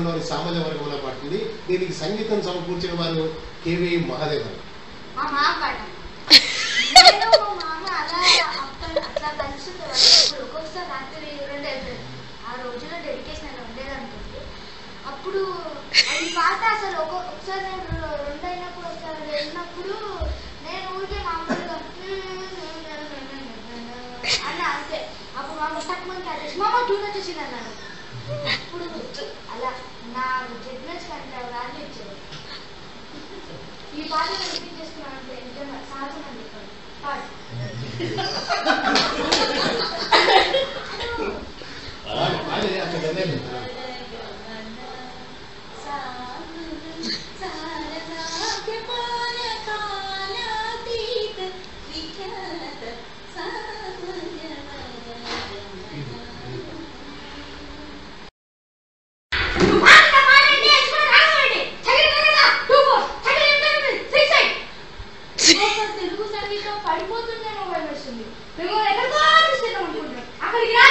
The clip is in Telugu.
తెలంగాణలోని సామాజిక వర్గంలో పడుతుంది దీనికి సంగీతం సమకూర్చిన వారు కేవీ మహాదేవన్ మా మామ పాట నేను మా మామ అలా అప్ప- అట్లా కలుస్తుంటారు ఇప్పుడు ఒక్కొక్కసారి రాత్రి రెండు అవుతుంది ఆ రోజులో డెడికేషన్ అలా ఉండేది అనుకోండి అప్పుడు అది పాట అసలు ఒక ఒకసారి నేను రె- రెండు అయినప్పుడు ఒకసారి వెళ్ళినప్పుడు నేను ఊరికే మామూలుగా అని అంతే అప్పుడు మామ తక్కువ క్యారేజ్ మామ ట్యూన్ వచ్చేసింది అన్నాడు అప్పుడు అలా నా జడ్మెంట్స్ కంటే వాల్యూ ఇచ్చేది ఈ పాట రిపీట్ చేసుకున్నాను అంటే నిజంగా సాహసం అని చెప్పాడు పాడు అదే అక్కడ అదే తెలుగు సంగీతం పడిపోతుందేమో భయం వేస్తుంది మేము ఎక్కడికో తీసుకెళ్దాం అనుకుంటున్నాం అక్కడికి